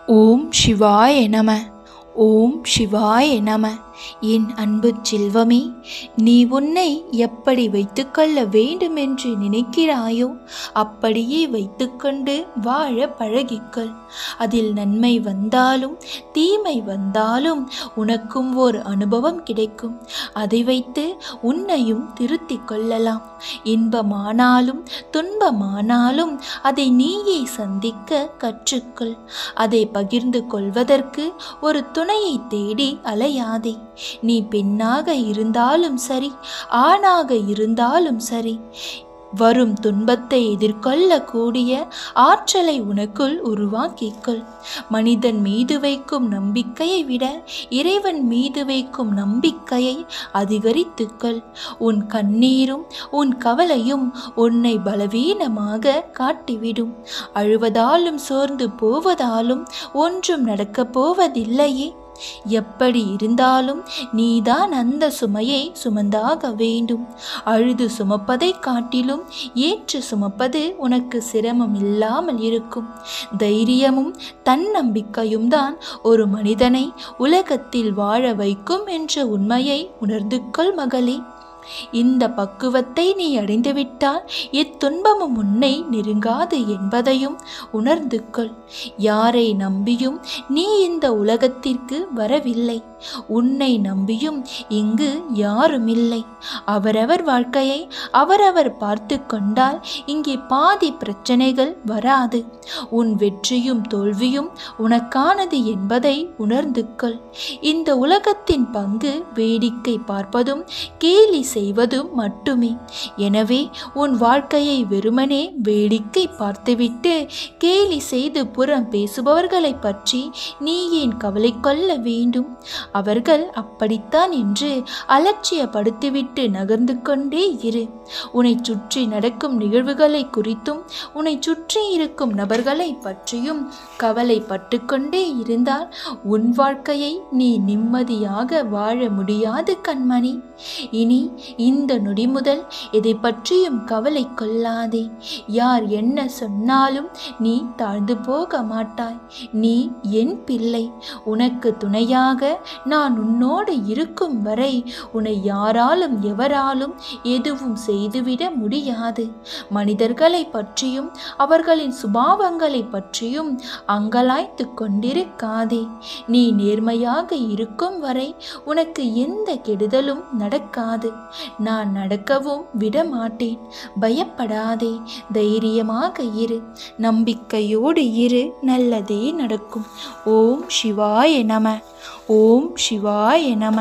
ஓம் சிவாய நம ஓம் சிவாய நம என் அன்பு செல்வமே நீ உன்னை எப்படி வைத்துக்கொள்ள வேண்டுமென்று நினைக்கிறாயோ அப்படியே வைத்துக்கொண்டு வாழ பழகிக்கொள் அதில் நன்மை வந்தாலும் தீமை வந்தாலும் உனக்கும் ஓர் அனுபவம் கிடைக்கும் அதை வைத்து உன்னையும் திருத்திக் கொள்ளலாம் இன்பமானாலும் துன்பமானாலும் அதை நீயே சந்திக்க கற்றுக்கொள் அதை பகிர்ந்து கொள்வதற்கு ஒரு துணையை தேடி அலையாதே நீ பெண்ணாக இருந்தாலும் சரி ஆணாக இருந்தாலும் சரி வரும் துன்பத்தை எதிர்கொள்ளக்கூடிய ஆற்றலை உனக்குள் உருவாக்கிக்கொள் மனிதன் மீது வைக்கும் நம்பிக்கையை விட இறைவன் மீது வைக்கும் நம்பிக்கையை அதிகரித்துக்கொள் உன் கண்ணீரும் உன் கவலையும் உன்னை பலவீனமாக காட்டிவிடும் அழுவதாலும் சோர்ந்து போவதாலும் ஒன்றும் நடக்கப் போவதில்லையே எப்படி இருந்தாலும் நீதான் அந்த சுமையை சுமந்தாக வேண்டும் அழுது சுமப்பதை காட்டிலும் ஏற்று சுமப்பது உனக்கு சிரமம் இல்லாமல் இருக்கும் தைரியமும் தன்னம்பிக்கையும் தான் ஒரு மனிதனை உலகத்தில் வாழ வைக்கும் என்ற உண்மையை உணர்ந்து கொள் மகளே இந்த பக்குவத்தை நீ அடைந்துவிட்டால் எத்துன்பமும் உன்னை நெருங்காது என்பதையும் உணர்ந்து கொள் யாரை நம்பியும் நீ இந்த உலகத்திற்கு வரவில்லை உன்னை நம்பியும் இங்கு யாருமில்லை அவரவர் வாழ்க்கையை அவரவர் பார்த்து கொண்டால் இங்கே பாதி பிரச்சனைகள் வராது உன் வெற்றியும் தோல்வியும் உனக்கானது என்பதை உணர்ந்து கொள் இந்த உலகத்தின் பங்கு வேடிக்கை பார்ப்பதும் கேலி செய்வதும் மட்டுமே எனவே உன் வாழ்க்கையை வெறுமனே வேடிக்கை பார்த்துவிட்டு கேலி செய்து புறம் பேசுபவர்களை பற்றி நீ ஏன் கவலை கொள்ள வேண்டும் அவர்கள் அப்படித்தான் என்று அலட்சியப்படுத்திவிட்டு நகர்ந்து கொண்டே இரு உன்னை சுற்றி நடக்கும் நிகழ்வுகளை குறித்தும் உன்னை சுற்றி இருக்கும் நபர்களை பற்றியும் கவலைப்பட்டு கொண்டே இருந்தால் உன் வாழ்க்கையை நீ நிம்மதியாக வாழ முடியாது கண்மணி இனி இந்த நொடி முதல் எதை பற்றியும் கவலை கொள்ளாதே யார் என்ன சொன்னாலும் நீ தாழ்ந்து போக மாட்டாய் நீ என் பிள்ளை உனக்கு துணையாக நான் உன்னோடு இருக்கும் வரை உன்னை யாராலும் எவராலும் எதுவும் செய்துவிட முடியாது மனிதர்களை பற்றியும் அவர்களின் சுபாவங்களை பற்றியும் அங்கலாய்த்து கொண்டிருக்காதே நீ நேர்மையாக இருக்கும் வரை உனக்கு எந்த கெடுதலும் நடக்காது நான் நடக்கவும் விடமாட்டேன் பயப்படாதே தைரியமாக இரு நம்பிக்கையோடு இரு நல்லதே நடக்கும் ஓம் சிவாய நம ஓம் சிவாய நம